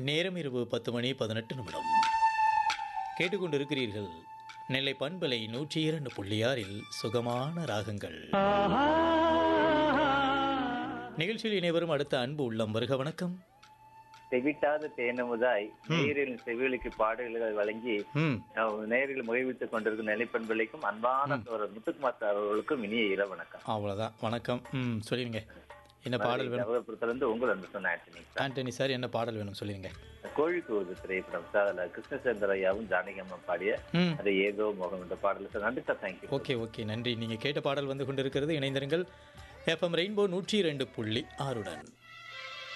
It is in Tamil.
நேரம் இரவு பத்து மணி பதினெட்டு நிமிடம் கேட்டுக்கொண்டிருக்கிறீர்கள் நெல்லை பண்பலை நூற்றி இரண்டு புள்ளி ஆறில் சுகமான ராகங்கள் நிகழ்ச்சியில் இணைவரும் அடுத்த அன்பு உள்ளம் வருக வணக்கம் செவிட்டாத தேனமுதாய் நேரில் செவிலுக்கு பாடல்களை வழங்கி ம் அஹ், நேரில் முயவித்துக் கொண்டிருக்கும் நிலைப்பண்பளிக்கும் அன்பான தோழர் முத்துக்குமார் சார் அவர்களுக்கும் இனிய இரவு வணக்கம் அவ்வளோதான் வணக்கம் ம் சொல்லிடுங்க என்ன பாடல் வேணும் ஜவஹர்புரத்திலிருந்து உங்கள் அன்பு சொன்ன ஆண்டனி ஆண்டனி சார் என்ன பாடல் வேணும் சொல்லிடுங்க கோழி கூவது திரைப்படம் சார் அதுல கிருஷ்ணச்சந்திர ஐயாவும் ஜானகி அம்மா பாடிய ம் அது ஏதோ முகம் என்ற பாடல் சார் நன்றி சார் தேங்க்யூ ஓகே ஓகே நன்றி நீங்கள் கேட்ட பாடல் வந்து கொண்டிருக்கிறது இணைந்திருங்கள் எஃப்எம் ரெயின்போ நூற்றி இரண்டு புள்ளி ஆறுடன்